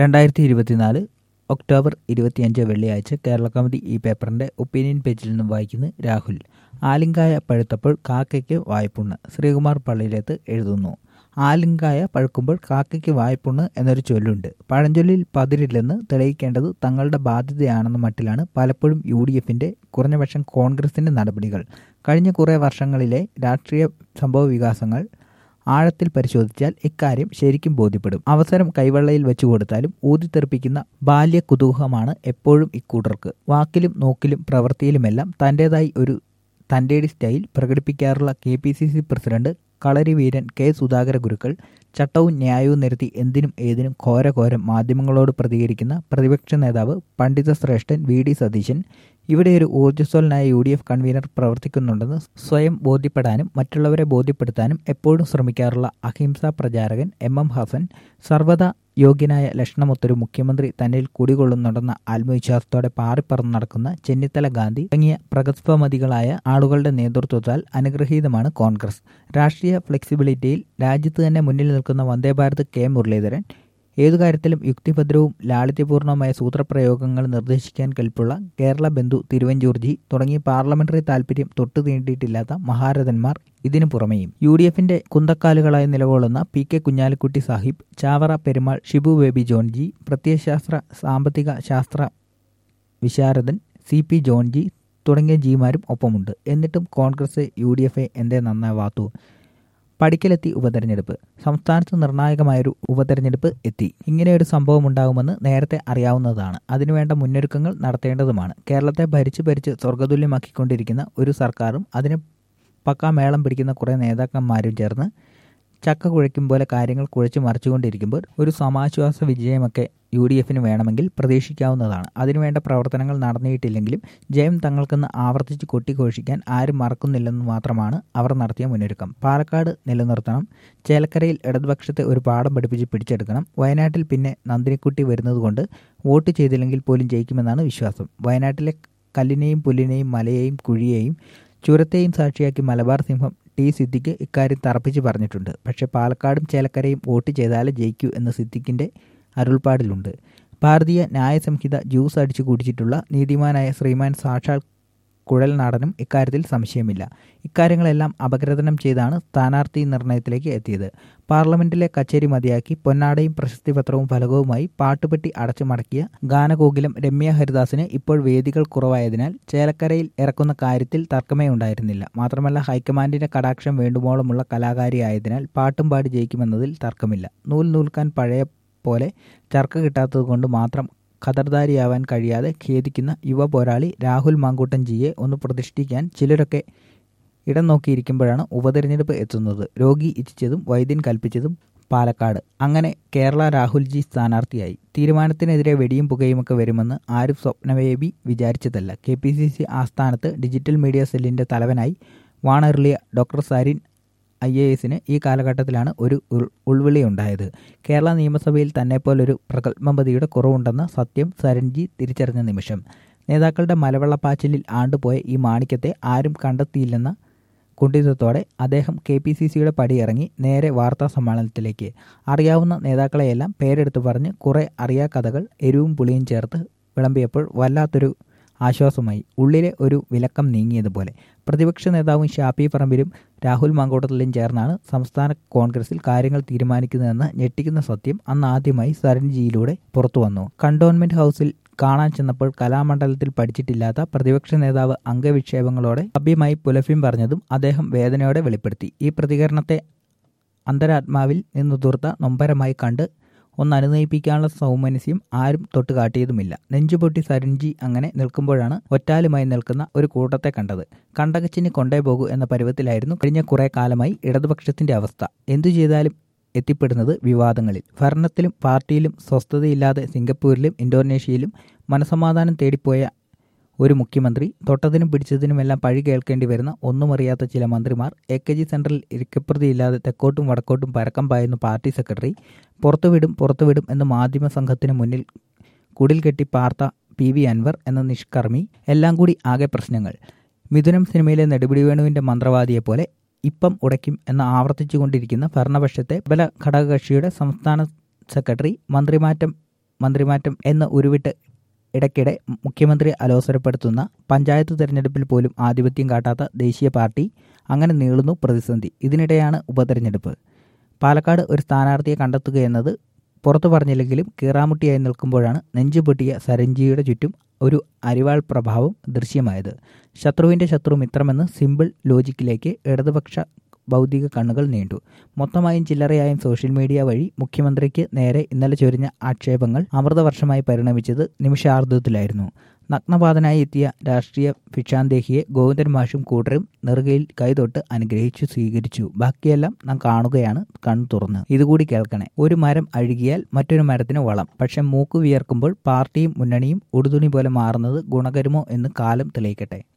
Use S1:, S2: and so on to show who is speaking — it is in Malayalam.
S1: രണ്ടായിരത്തി ഇരുപത്തിനാല് ഒക്ടോബർ ഇരുപത്തിയഞ്ച് വെള്ളിയാഴ്ച കേരള കൗമുദി ഈ പേപ്പറിന്റെ ഒപ്പീനിയൻ പേജിൽ നിന്നും വായിക്കുന്നു രാഹുൽ ആലിങ്കായ പഴുത്തപ്പോൾ കാക്കയ്ക്ക് വായ്പുണ്ണ് ശ്രീകുമാർ പള്ളിയിലേത്ത് എഴുതുന്നു ആലിങ്കായ പഴുക്കുമ്പോൾ കാക്കയ്ക്ക് വായ്പുണ്ണ് എന്നൊരു ചൊല്ലുണ്ട് പഴഞ്ചൊല്ലിൽ പതിരില്ലെന്ന് തെളിയിക്കേണ്ടത് തങ്ങളുടെ ബാധ്യതയാണെന്ന മട്ടിലാണ് പലപ്പോഴും യു ഡി എഫിന്റെ കുറഞ്ഞപക്ഷം കോൺഗ്രസിന്റെ നടപടികൾ കഴിഞ്ഞ കുറേ വർഷങ്ങളിലെ രാഷ്ട്രീയ സംഭവ വികാസങ്ങൾ ആഴത്തിൽ പരിശോധിച്ചാൽ ഇക്കാര്യം ശരിക്കും ബോധ്യപ്പെടും അവസരം കൈവെള്ളയിൽ വെച്ചു കൊടുത്താലും ഊതിത്തെറിപ്പിക്കുന്ന ബാല്യ കുതൂഹമാണ് എപ്പോഴും ഇക്കൂട്ടർക്ക് വാക്കിലും നോക്കിലും പ്രവൃത്തിയിലുമെല്ലാം തൻ്റെതായി ഒരു തൻ്റെടി സ്റ്റൈൽ പ്രകടിപ്പിക്കാറുള്ള K P C C president കളരി വീരൻ കെ സുധാകര ഗുരുക്കൾ ചട്ടവും ന്യായവും നിരത്തി എന്തിനും ഏതിനും ഘോരഘോരം മാധ്യമങ്ങളോട് പ്രതികരിക്കുന്ന പ്രതിപക്ഷ നേതാവ് പണ്ഡിത ശ്രേഷ്ഠൻ വി ഡി സതീശൻ ഇവിടെ ഒരു ഊർജ്ജസ്വലനായ യു ഡി എഫ് കൺവീനർ പ്രവർത്തിക്കുന്നുണ്ടെന്ന് സ്വയം ബോധ്യപ്പെടാനും മറ്റുള്ളവരെ ബോധ്യപ്പെടുത്താനും എപ്പോഴും ശ്രമിക്കാറുള്ള അഹിംസാ പ്രചാരകൻ എം എം ഹസൻ സർവ്വത യോഗ്യനായ ലക്ഷണമൊത്തൊരു മുഖ്യമന്ത്രി തന്നിൽ കുടികൊള്ളുന്നുണ്ടെന്ന ആത്മവിശ്വാസത്തോടെ പാറിപ്പറന്ന് നടക്കുന്ന ചെന്നിത്തല ഗാന്ധി തുടങ്ങിയ പ്രഗത്ഭമതികളായ ആളുകളുടെ നേതൃത്വത്താൽ അനുഗ്രഹീതമാണ് കോൺഗ്രസ് രാഷ്ട്രീയ ഫ്ലെക്സിബിലിറ്റിയിൽ രാജ്യത്ത് തന്നെ മുന്നിൽ നിൽക്കുന്ന വന്ദേഭാരത് കെ മുരളീധരൻ ഏതു കാര്യത്തിലും യുക്തിഭദ്രവും ലാളിത്യപൂർണവുമായ സൂത്രപ്രയോഗങ്ങൾ നിർദ്ദേശിക്കാൻ കൽപ്പുള്ള കേരള ബന്ധു തിരുവഞ്ചൂർജി തുടങ്ങിയ പാർലമെന്ററി താൽപര്യം തൊട്ടു തീണ്ടിയിട്ടില്ലാത്ത മഹാരഥന്മാർ ഇതിനു പുറമെയും യു ഡി എഫിന്റെ കുന്തക്കാലുകളായി നിലകൊള്ളുന്ന പി കെ കുഞ്ഞാലിക്കുട്ടി സാഹിബ് ചാവറ പെരുമാൾ ഷിബു ബേബി ജോൺജി പ്രത്യയശാസ്ത്ര സാമ്പത്തിക ശാസ്ത്ര വിശാരദൻ സി പി ജോൺജി തുടങ്ങിയ ജിമാരും ഒപ്പമുണ്ട് എന്നിട്ടും കോൺഗ്രസ് യു ഡി എഫ് എന്തേ നന്നാവാത്തു പടിക്കലെത്തി ഉപതെരഞ്ഞെടുപ്പ് സംസ്ഥാനത്ത് നിർണായകമായൊരു ഉപതെരഞ്ഞെടുപ്പ് എത്തി ഇങ്ങനെയൊരു സംഭവം ഉണ്ടാകുമെന്ന് നേരത്തെ അറിയാവുന്നതാണ് അതിനുവേണ്ട മുന്നൊരുക്കങ്ങൾ നടത്തേണ്ടതുമാണ് കേരളത്തെ ഭരിച്ചു ഭരിച്ച് സ്വർഗതുല്യമാക്കിക്കൊണ്ടിരിക്കുന്ന ഒരു സർക്കാരും അതിന് പക്കാ മേളം പിടിക്കുന്ന കുറേ നേതാക്കന്മാരും ചേർന്ന് ചക്ക കുഴയ്ക്കും പോലെ കാര്യങ്ങൾ കുഴച്ചു മറിച്ചുകൊണ്ടിരിക്കുമ്പോൾ ഒരു സമാശ്വാസ വിജയമൊക്കെ യു ഡി എഫിന് വേണമെങ്കിൽ പ്രതീക്ഷിക്കാവുന്നതാണ് അതിനുവേണ്ട പ്രവർത്തനങ്ങൾ നടന്നിയിട്ടില്ലെങ്കിലും ജയം തങ്ങൾക്കെന്ന് ആവർത്തിച്ച് കൊട്ടിഘോഷിക്കാൻ ആരും മറക്കുന്നില്ലെന്ന് മാത്രമാണ് അവർ നടത്തിയ മുന്നൊരുക്കം പാലക്കാട് നിലനിർത്തണം ചേലക്കരയിൽ ഇടതുപക്ഷത്തെ ഒരു പാഠം പഠിപ്പിച്ച് പിടിച്ചെടുക്കണം വയനാട്ടിൽ പിന്നെ നന്ദിനിക്കുട്ടി വരുന്നതുകൊണ്ട് വോട്ട് ചെയ്തില്ലെങ്കിൽ പോലും ജയിക്കുമെന്നാണ് വിശ്വാസം വയനാട്ടിലെ കല്ലിനെയും പുല്ലിനെയും മലയെയും കുഴിയെയും ചുരത്തെയും സാക്ഷിയാക്കി മലബാർ സിംഹം ടി സിദ്ദിഖ് ഇക്കാര്യം തറപ്പിച്ച് പറഞ്ഞിട്ടുണ്ട് പക്ഷേ പാലക്കാടും ചേലക്കരയും വോട്ട് ചെയ്താലേ ജയിക്കൂ എന്ന സിദ്ദിഖിൻ്റെ അരുൾപ്പാടിലുണ്ട് ഭാരതീയ ന്യായ സംഹിത ജ്യൂസ് അടിച്ചു കുടിച്ചിട്ടുള്ള നീതിമാനായ ശ്രീമാൻ സാക്ഷാൽ കുഴൽനാടനും ഇക്കാര്യത്തിൽ സംശയമില്ല ഇക്കാര്യങ്ങളെല്ലാം അപഗ്രഥനം ചെയ്താണ് സ്ഥാനാർത്ഥി നിർണയത്തിലേക്ക് എത്തിയത് പാർലമെന്റിലെ കച്ചേരി മതിയാക്കി പൊന്നാടയും പ്രശസ്തിപത്രവും ഫലകവുമായി പാട്ടുപെട്ടി അടച്ചു മടക്കിയ ഗാനകോകിലം രമ്യ ഹരിദാസിന് ഇപ്പോൾ വേദികൾ കുറവായതിനാൽ ചേലക്കരയിൽ ഇറക്കുന്ന കാര്യത്തിൽ തർക്കമേ ഉണ്ടായിരുന്നില്ല മാത്രമല്ല ഹൈക്കമാൻഡിന്റെ കടാക്ഷം വേണ്ടുമോളമുള്ള കലാകാരിയായതിനാൽ പാട്ടും പാടി ജയിക്കുമെന്നതിൽ തർക്കമില്ല നൂൽ നൂൽക്കാൻ പഴയ പോലെ ചർക്ക കിട്ടാത്തതുകൊണ്ട് മാത്രം ഖദർദാരിയാവാൻ കഴിയാതെ ഖേദിക്കുന്ന യുവ പോരാളി രാഹുൽ മാങ്കൂട്ടൻ ജിയെ ഒന്ന് പ്രതിഷ്ഠിക്കാൻ ചിലരൊക്കെ ഇടം നോക്കിയിരിക്കുമ്പോഴാണ് ഉപതെരഞ്ഞെടുപ്പ് എത്തുന്നത് രോഗി ഇച്ഛിച്ചതും വൈദ്യൻ കൽപ്പിച്ചതും പാലക്കാട് അങ്ങനെ കേരള രാഹുൽജി സ്ഥാനാർത്ഥിയായി തീരുമാനത്തിനെതിരെ വെടിയും പുകയുമൊക്കെ വരുമെന്ന് ആരും സ്വപ്നവേബി വിചാരിച്ചതല്ല കെ പി സി സി ആസ്ഥാനത്ത് ഡിജിറ്റൽ മീഡിയ സെല്ലിന്റെ തലവനായി വാണറിളിയ ഡോക്ടർ സാരിൻ ഐ എ എസിന് ഈ കാലഘട്ടത്തിലാണ് ഒരു ഉൾവിളി ഉണ്ടായത് കേരള നിയമസഭയിൽ തന്നെപ്പോലൊരു പ്രഗത്ഭമതിയുടെ കുറവുണ്ടെന്ന സത്യം സരൺജി തിരിച്ചറിഞ്ഞ നിമിഷം നേതാക്കളുടെ മലവെള്ളപ്പാച്ചിലിൽ ആണ്ടുപോയ ഈ മാണിക്യത്തെ ആരും കണ്ടെത്തിയില്ലെന്ന കുണ്ഠിതത്തോടെ അദ്ദേഹം കെ പി സി സിയുടെ പടിയിറങ്ങി നേരെ വാർത്താ സമ്മേളനത്തിലേക്ക് അറിയാവുന്ന നേതാക്കളെയെല്ലാം പേരെടുത്ത് പറഞ്ഞ് കുറേ അറിയാ കഥകൾ എരിവും പുളിയും ചേർത്ത് വിളമ്പിയപ്പോൾ വല്ലാത്തൊരു ആശ്വാസമായി ഉള്ളിലെ ഒരു വിലക്കം നീങ്ങിയതുപോലെ പ്രതിപക്ഷ നേതാവും ഷാപ്പി പറമ്പിലും രാഹുൽ മാങ്കോട്ടത്തിലും ചേർന്നാണ് സംസ്ഥാന കോൺഗ്രസിൽ കാര്യങ്ങൾ തീരുമാനിക്കുന്നതെന്ന ഞെട്ടിക്കുന്ന സത്യം അന്ന് ആദ്യമായി സരൺജിയിലൂടെ പുറത്തുവന്നു കണ്ടോൺമെന്റ് ഹൗസിൽ കാണാൻ ചെന്നപ്പോൾ കലാമണ്ഡലത്തിൽ പഠിച്ചിട്ടില്ലാത്ത പ്രതിപക്ഷ നേതാവ് അംഗവിക്ഷേപങ്ങളോടെ സഭ്യമായി പുലഫ്യം പറഞ്ഞതും അദ്ദേഹം വേദനയോടെ വെളിപ്പെടുത്തി ഈ പ്രതികരണത്തെ അന്തരാത്മാവിൽ നിന്ന് തുർത്ത നൊമ്പരമായി കണ്ട് ഒന്ന് അനുനയിപ്പിക്കാനുള്ള സൗമനസ്യം ആരും തൊട്ട് കാട്ടിയതുമില്ല നെഞ്ചുപൊട്ടി സരൺജി അങ്ങനെ നിൽക്കുമ്പോഴാണ് ഒറ്റാലുമായി നിൽക്കുന്ന ഒരു കൂട്ടത്തെ കണ്ടത് കണ്ടകച്ചിന് കൊണ്ടേ പോകൂ എന്ന പരുവത്തിലായിരുന്നു കഴിഞ്ഞ കുറെ കാലമായി ഇടതുപക്ഷത്തിന്റെ അവസ്ഥ എന്തു ചെയ്താലും എത്തിപ്പെടുന്നത് വിവാദങ്ങളിൽ ഭരണത്തിലും പാർട്ടിയിലും സ്വസ്ഥതയില്ലാതെ സിംഗപ്പൂരിലും ഇന്തോനേഷ്യയിലും മനസമാധാനം തേടിപ്പോയ ഒരു മുഖ്യമന്ത്രി തൊട്ടതിനും പിടിച്ചതിനുമെല്ലാം പഴി കേൾക്കേണ്ടി വരുന്ന ഒന്നുമറിയാത്ത ചില മന്ത്രിമാർ എ കെ ജി സെൻട്രൽ ഇരിക്കപ്രതിയില്ലാതെ തെക്കോട്ടും വടക്കോട്ടും പരക്കം പായുന്ന പാർട്ടി സെക്രട്ടറി പുറത്തുവിടും പുറത്തുവിടും എന്ന് മാധ്യമ സംഘത്തിന് മുന്നിൽ കുടിൽ കെട്ടി പാർത്ത പി വി അൻവർ എന്ന നിഷ്കർമ്മി എല്ലാം കൂടി ആകെ പ്രശ്നങ്ങൾ മിഥുനം സിനിമയിലെ നെടുപിടി വേണുവിന്റെ മന്ത്രവാദിയെപ്പോലെ ഇപ്പം ഉടയ്ക്കും എന്ന് ആവർത്തിച്ചുകൊണ്ടിരിക്കുന്ന ഭരണപക്ഷത്തെ ബല ഘടകകക്ഷിയുടെ സംസ്ഥാന സെക്രട്ടറി മന്ത്രിമാറ്റം മന്ത്രിമാറ്റം എന്ന് ഉരുവിട്ട് ഇടയ്ക്കിടെ മുഖ്യമന്ത്രി അലോസരപ്പെടുത്തുന്ന പഞ്ചായത്ത് തെരഞ്ഞെടുപ്പിൽ പോലും ആധിപത്യം കാട്ടാത്ത ദേശീയ പാർട്ടി അങ്ങനെ നീളുന്നു പ്രതിസന്ധി ഇതിനിടെയാണ് ഉപതെരഞ്ഞെടുപ്പ് പാലക്കാട് ഒരു സ്ഥാനാർത്ഥിയെ കണ്ടെത്തുകയെന്നത് പുറത്തു പറഞ്ഞില്ലെങ്കിലും കീറാമുട്ടിയായി നിൽക്കുമ്പോഴാണ് നെഞ്ചുപൊട്ടിയ സരഞ്ജിയുടെ ചുറ്റും ഒരു അരിവാൾ പ്രഭാവം ദൃശ്യമായത് ശത്രുവിൻ്റെ ശത്രു മിത്രമെന്ന് സിമ്പിൾ ലോജിക്കിലേക്ക് ഇടതുപക്ഷ ഭൗതിക കണ്ണുകൾ നീണ്ടു മൊത്തമായും ചില്ലറയായും സോഷ്യൽ മീഡിയ വഴി മുഖ്യമന്ത്രിക്ക് നേരെ ഇന്നലെ ചൊരിഞ്ഞ ആക്ഷേപങ്ങൾ അമൃതവർഷമായി പരിണമിച്ചത് നിമിഷാർദ്ധത്തിലായിരുന്നു നഗ്നപാതനായി എത്തിയ രാഷ്ട്രീയ ഭിക്ഷാന്തേഹിയെ ഗോവിന്ദൻ മാഷും കൂട്ടരും നെറുകയിൽ കൈതൊട്ട് അനുഗ്രഹിച്ചു സ്വീകരിച്ചു ബാക്കിയെല്ലാം നാം കാണുകയാണ് കണ്ണു തുറന്ന് ഇതുകൂടി കേൾക്കണേ ഒരു മരം അഴുകിയാൽ മറ്റൊരു മരത്തിന് വളം പക്ഷെ മൂക്ക് വിയർക്കുമ്പോൾ പാർട്ടിയും മുന്നണിയും ഉടുതുണി പോലെ മാറുന്നത് ഗുണകരമോ എന്ന് കാലം തെളിയിക്കട്ടെ